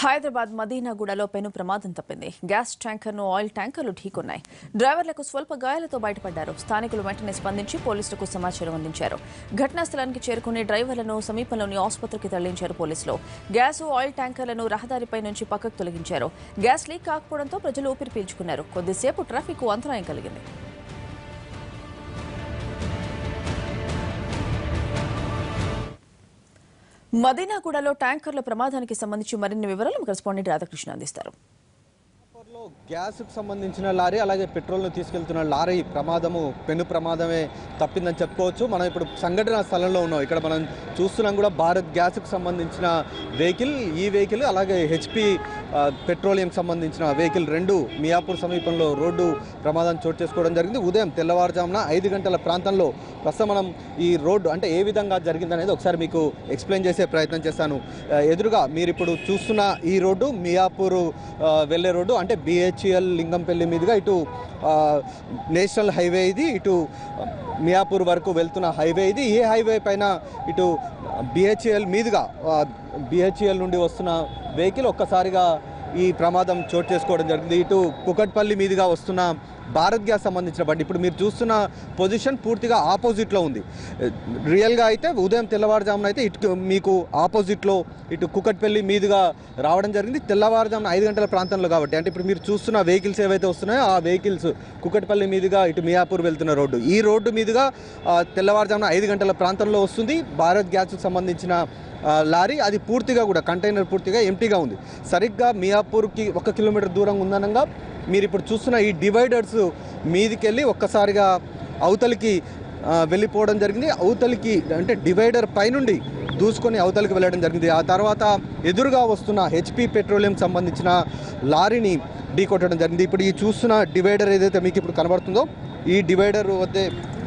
హైదరాబాద్ మదీనాగూడలో పెను ప్రమాదం తప్పింది గ్యాస్ ట్యాంకర్ను ఆయిల్ ట్యాంకర్లు ఢీకొన్నాయి డ్రైవర్లకు స్వల్ప గాయాలతో బయటపడ్డారు స్థానికులు వెంటనే స్పందించి పోలీసులకు సమాచారం అందించారు ఘటనా స్థలానికి చేరుకుని డ్రైవర్లను సమీపంలోని ఆసుపత్రికి తరలించారు పోలీసులు గ్యాస్ ఆయిల్ ట్యాంకర్లను రహదారిపై నుంచి పక్కకు తొలగించారు గ్యాస్ లీక్ కాకపోవడంతో ప్రజలు ఊపిరి పీల్చుకున్నారు కొద్దిసేపు ట్రాఫిక్ అంతరాయం కలిగింది మదీనాగూడలో ట్యాంకర్ల ప్రమాదానికి సంబంధించి మరిన్ని వివరాలు కరెస్పాండెంట్ రాధాకృష్ణ అందిస్తారు లో గ్యాస్కు సంబంధించిన లారీ అలాగే పెట్రోల్ను తీసుకెళ్తున్న లారీ ప్రమాదము పెను ప్రమాదమే తప్పిందని చెప్పుకోవచ్చు మనం ఇప్పుడు సంఘటన స్థలంలో ఉన్నాం ఇక్కడ మనం చూస్తున్నాం కూడా భారత్ గ్యాస్కు సంబంధించిన వెహికల్ ఈ వెహికల్ అలాగే హెచ్పి పెట్రోలియం సంబంధించిన వెహికల్ రెండు మియాపూర్ సమీపంలో రోడ్డు ప్రమాదం చోటు చేసుకోవడం జరిగింది ఉదయం తెల్లవారుజామున ఐదు గంటల ప్రాంతంలో ప్రస్తుతం మనం ఈ రోడ్డు అంటే ఏ విధంగా జరిగిందనేది ఒకసారి మీకు ఎక్స్ప్లెయిన్ చేసే ప్రయత్నం చేస్తాను ఆ, ఎదురుగా మీరు ఇప్పుడు చూస్తున్న ఈ రోడ్డు మియాపూర్ ఆ, వెళ్ళే రోడ్డు అంటే బిహెచ్ఎల్ లింగంపల్లి మీదుగా ఇటు ఆ, నేషనల్ హైవే ఇది ఇటు ఆ, మియాపూర్ వరకు వెళ్తున్న హైవే ఇది ఈ హైవే పైన ఇటు బిహెచ్ఎల్ మీదుగా బిహెచ్ఎల్ నుండి వస్తున్న వెహికల్ ఒక్కసారిగా ఈ ప్రమాదం చోటు చేసుకోవడం జరిగింది ఇటు కుకట్పల్లి మీదుగా వస్తున్న భారత్ గ్యాస్ సంబంధించిన బండి ఇప్పుడు మీరు చూస్తున్న పొజిషన్ పూర్తిగా ఆపోజిట్లో ఉంది రియల్గా అయితే ఉదయం తెల్లవారుజామున అయితే ఇటు మీకు ఆపోజిట్లో ఇటు కుకట్పల్లి మీదుగా రావడం జరిగింది తెల్లవారుజామున ఐదు గంటల ప్రాంతంలో కాబట్టి అంటే ఇప్పుడు మీరు చూస్తున్న వెహికల్స్ ఏవైతే వస్తున్నాయో ఆ వెహికల్స్ కుకట్పల్లి మీదుగా ఇటు మియాపూర్ వెళ్తున్న రోడ్డు ఈ రోడ్డు మీదుగా ఆ, తెల్లవారుజామున ఐదు గంటల ప్రాంతంలో వస్తుంది భారత్ గ్యాస్కు సంబంధించిన ఆ, లారీ అది పూర్తిగా కూడా కంటైనర్ పూర్తిగా ఎంటీగా ఉంది సరిగ్గా మియాపూర్కి ఒక కిలోమీటర్ దూరం ఉందనగా మీరు ఇప్పుడు చూస్తున్న ఈ డివైడర్స్ మీదికెళ్ళి ఒక్కసారిగా అవతలికి ఆ, వెళ్ళిపోవడం జరిగింది అవతలికి అంటే డివైడర్ పైనుండి దూసుకొని అవతలికి వెళ్ళడం జరిగింది ఆ తర్వాత ఎదురుగా వస్తున్న హెచ్పి పెట్రోలియం సంబంధించిన లారీని ఢీ కొట్టడం జరిగింది ఇప్పుడు ఈ చూస్తున్న డివైడర్ ఏదైతే మీకు ఇప్పుడు కనబడుతుందో ఈ డివైడర్ వద్దే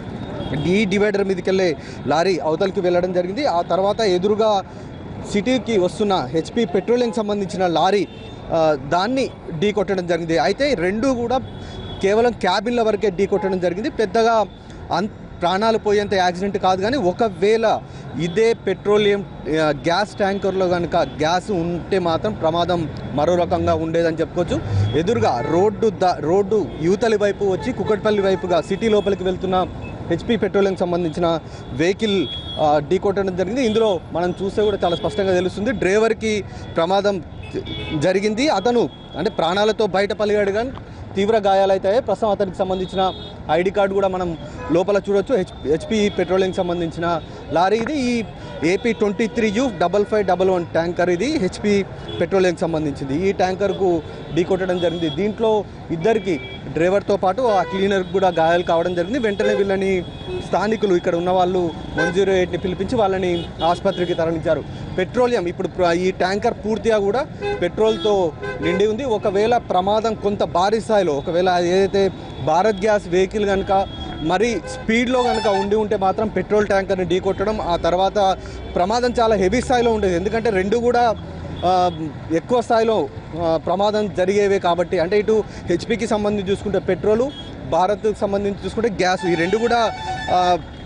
ఈ డివైడర్ మీదకి వెళ్ళే లారీ అవతలికి వెళ్ళడం జరిగింది ఆ తర్వాత ఎదురుగా సిటీకి వస్తున్న హెచ్పి పెట్రోలియం సంబంధించిన లారీ ఆ, దాన్ని ఢీ కొట్టడం జరిగింది అయితే రెండు కూడా కేవలం క్యాబిన్ల వరకే ఢీ కొట్టడం జరిగింది పెద్దగా అన్ ప్రాణాలు పోయేంత యాక్సిడెంట్ కాదు కానీ ఒకవేళ ఇదే పెట్రోలియం ఆ, గ్యాస్ ట్యాంకర్లో కనుక గ్యాస్ ఉంటే మాత్రం ప్రమాదం మరో రకంగా ఉండేదని చెప్పుకోవచ్చు ఎదురుగా రోడ్డు ద రోడ్డు యువతలి వైపు వచ్చి కుకట్పల్లి వైపుగా సిటీ లోపలికి వెళ్తున్న హెచ్పి పెట్రోలియం సంబంధించిన వెహికల్ ఆ, ఢీ కొట్టడం జరిగింది ఇందులో మనం చూస్తే కూడా చాలా స్పష్టంగా తెలుస్తుంది డ్రైవర్కి ప్రమాదం జరిగింది అతను అంటే ప్రాణాలతో బయటపలిగాడు కానీ తీవ్ర గాయాలైతాయి ప్రస్తుతం అతనికి సంబంధించిన ఐడి కార్డు కూడా మనం లోపల చూడొచ్చు హెచ్ హెచ్పి పెట్రోలియం సంబంధించిన లారీ ఇది ఈ AP twenty three U double five double one tanker ఇది హెచ్పి పెట్రోలియం సంబంధించింది ఈ ట్యాంకర్కు ఢీకొట్టడం జరిగింది దీంట్లో ఇద్దరికి డ్రైవర్తో పాటు ఆ క్లీనర్కి కూడా గాయాలు కావడం జరిగింది వెంటనే వీళ్ళని స్థానికులు ఇక్కడ ఉన్న వాళ్ళు వన్ జీరో ఎయిట్ని పిలిపించి వాళ్ళని ఆసుపత్రికి తరలించారు పెట్రోలియం ఇప్పుడు ప్ర- ఈ ట్యాంకర్ పూర్తిగా కూడా పెట్రోల్తో నిండి ఉంది ఒకవేళ ప్రమాదం కొంత భారీ స్థాయిలో ఒకవేళ అది ఏదైతే భారత్ గ్యాస్ వెహికల్ కనుక మరి స్పీడ్లో కనుక ఉండి ఉంటే మాత్రం పెట్రోల్ ట్యాంకర్ని ఢీకొట్టడం ఆ తర్వాత ప్రమాదం చాలా హెవీ స్థాయిలో ఉండేది ఎందుకంటే రెండు కూడా ఆ, ఎక్కువ స్థాయిలో ఆ, ప్రమాదం జరిగేవే కాబట్టి అంటే ఇటు హెచ్పికి సంబంధించి చూసుకుంటే పెట్రోలు భారత్కి సంబంధించి చూసుకుంటే గ్యాస్ ఈ రెండు కూడా ఆ,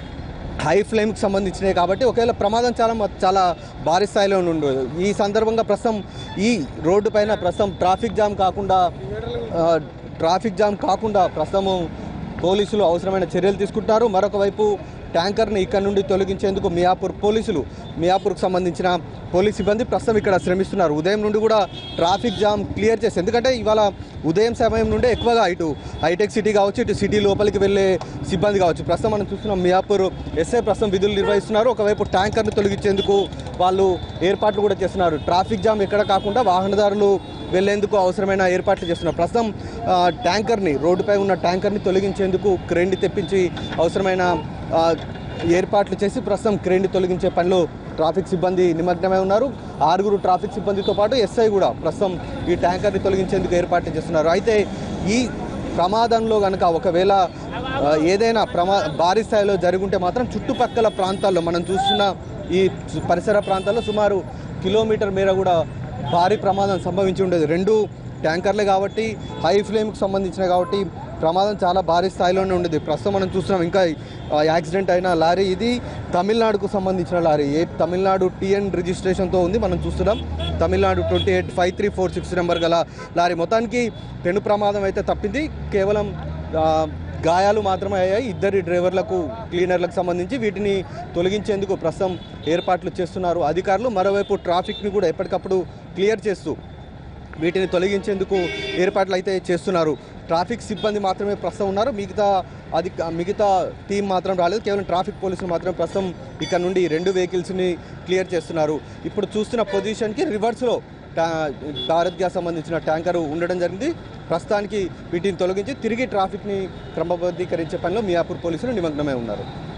హై ఫ్లేమ్కి సంబంధించినవి కాబట్టి ఒకవేళ ప్రమాదం చాలా మ- చాలా భారీ స్థాయిలో ఉండదు ఈ సందర్భంగా ప్రస్తుతం ఈ రోడ్డు పైన ప్రస్తుతం ట్రాఫిక్ జామ్ కాకుండా ఆ, ట్రాఫిక్ జామ్ కాకుండా ప్రస్తుతము పోలీసులు అవసరమైన చర్యలు తీసుకుంటున్నారు మరొక వైపు ట్యాంకర్ని ఇక్కడ నుండి తొలగించేందుకు మియాపూర్ పోలీసులు మియాపూర్కు సంబంధించిన పోలీస్ సిబ్బంది ప్రస్తుతం ఇక్కడ శ్రమిస్తున్నారు ఉదయం నుండి కూడా ట్రాఫిక్ జామ్ క్లియర్ చేసి ఎందుకంటే ఇవాళ ఉదయం సమయం నుండే ఎక్కువగా ఇటు హైటెక్ సిటీ కావచ్చు ఇటు సిటీ లోపలికి వెళ్ళే సిబ్బంది కావచ్చు ప్రస్తుతం మనం చూస్తున్నాం మియాపూర్ ఎస్ఐ ప్రస్తుతం విధులు నిర్వహిస్తున్నారు ఒకవైపు ట్యాంకర్ను తొలగించేందుకు వాళ్ళు ఏర్పాట్లు కూడా చేస్తున్నారు ట్రాఫిక్ జామ్ ఎక్కడ కాకుండా వాహనదారులు వెళ్లేందుకు అవసరమైన ఏర్పాట్లు చేస్తున్నారు ప్రస్తుతం ఆ, ట్యాంకర్ని రోడ్డుపై ఉన్న ట్యాంకర్ని తొలగించేందుకు క్రేన్ని తెప్పించి అవసరమైన ఆ, ఏర్పాట్లు చేసి ప్రస్తుతం క్రేన్ని తొలగించే పనిలో ట్రాఫిక్ సిబ్బంది నిమగ్నమై ఉన్నారు ఆరుగురు ట్రాఫిక్ సిబ్బందితో పాటు ఎస్ఐ కూడా ప్రస్తుతం ఈ ట్యాంకర్ని తొలగించేందుకు ఏర్పాట్లు చేస్తున్నారు అయితే ఈ ప్రమాదంలో కనుక ఒకవేళ ఆ, ఏదైనా ప్రమా భారీ స్థాయిలో జరుగుంటే మాత్రం చుట్టుపక్కల ప్రాంతాల్లో మనం చూస్తున్న ఈ సు- పరిసర ప్రాంతాల్లో సుమారు కిలోమీటర్ మేర కూడా భారీ ప్రమాదం సంభవించి ఉండేది రెండు ట్యాంకర్లే కాబట్టి హై ఫ్లేమ్కి సంబంధించిన కాబట్టి ప్రమాదం చాలా భారీ స్థాయిలోనే ఉండేది ప్రస్తుతం మనం చూస్తున్నాం ఇంకా ఆ, యాక్సిడెంట్ అయిన లారీ ఇది తమిళనాడుకు సంబంధించిన లారీ ఏ తమిళనాడు టీఎన్ రిజిస్ట్రేషన్తో ఉంది మనం చూస్తున్నాం Tamil Nadu twenty eight five three four six number గల లారీ మొత్తానికి పెను ప్రమాదం అయితే తప్పింది కేవలం ఆ, గాయాలు మాత్రమే అయ్యాయి ఇద్దరి డ్రైవర్లకు క్లీనర్లకు సంబంధించి వీటిని తొలగించేందుకు ప్రస్తుతం ఏర్పాట్లు చేస్తున్నారు అధికారులు మరోవైపు ట్రాఫిక్ని కూడా ఎప్పటికప్పుడు క్లియర్ చేస్తూ వీటిని తొలగించేందుకు ఏర్పాట్లు అయితే చేస్తున్నారు ట్రాఫిక్ సిబ్బంది మాత్రమే ప్రస్తుతం ఉన్నారు మిగతా అది మిగతా టీం మాత్రం రాలేదు కేవలం ట్రాఫిక్ పోలీసులు మాత్రం ప్రస్తుతం ఇక్కడ నుండి రెండు వెహికల్స్ని క్లియర్ చేస్తున్నారు ఇప్పుడు చూస్తున్న పొజిషన్కి రివర్స్లో టా భారత్ గ్యాస్ సంబంధించిన ట్యాంకర్ ఉండడం జరిగింది ప్రస్తుతానికి వీటిని తొలగించి తిరిగి ట్రాఫిక్ని క్రమబద్ధీకరించే పనిలో మియాపూర్ పోలీసులు నిమగ్నమై ఉన్నారు